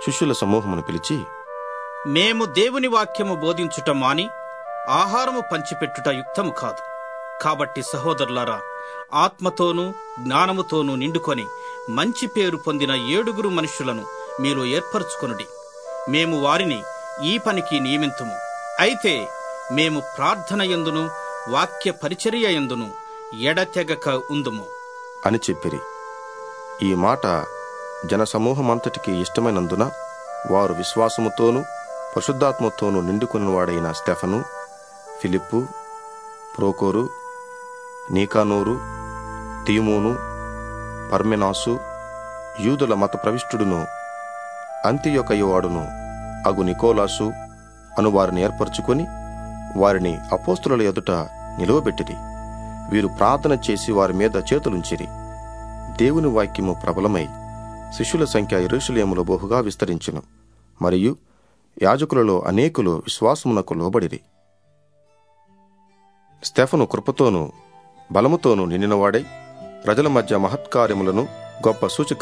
శిష్యుల సమూహమును పిలిచి మేము దేవుని వాక్యము బోధించుట మాని ఆహారము పంచిపెట్టుట యుక్తము కాదు కాబట్టి సహోదరులారా ఆత్మతోనూ జ్ఞానముతోనూ నిండుకొని మంచి పేరు పొందిన ఏడుగురు మనుషులను మీరు ఏర్పరచుకొనుడి మేము వారిని ఈ పనికి నియమింతుము అయితే మేము ప్రార్థన ఎందును వాక్య పరిచర్య ఎందును ఎడతెగక ఉందుము అని చెప్పిరి ఈ మాట జనసమూహమంతటికి ఇష్టమైనందున వారు విశ్వాసముతోనూ పరిశుద్ధాత్మతోనూ నిండుకున్నవాడైన స్టెఫను ఫిలిప్పు ప్రోకోరు నీకానూరు తీమోను పర్మెనాసు యూదుల మత ప్రవిష్టుడును అంత్యొకయువాడును అగు నికోలాసు అను వారిని ఏర్పరచుకొని వారిని అపోస్తుల ఎదుట నిలువబెట్టిరి వీరు ప్రార్థన చేసి వారి మీద చేతులుంచిరి దేవుని వాక్యము ప్రబలమై శిష్యుల సంఖ్య ఎరుషులేములో బహుగా విస్తరించెను మరియు యాజకులలో అనేకులు విశ్వాసమునకు లోబడిరి స్టెఫను కృపతోనూ బలముతోనూ నిండినవాడై ప్రజల మధ్య మహత్కార్యములను గొప్ప సూచక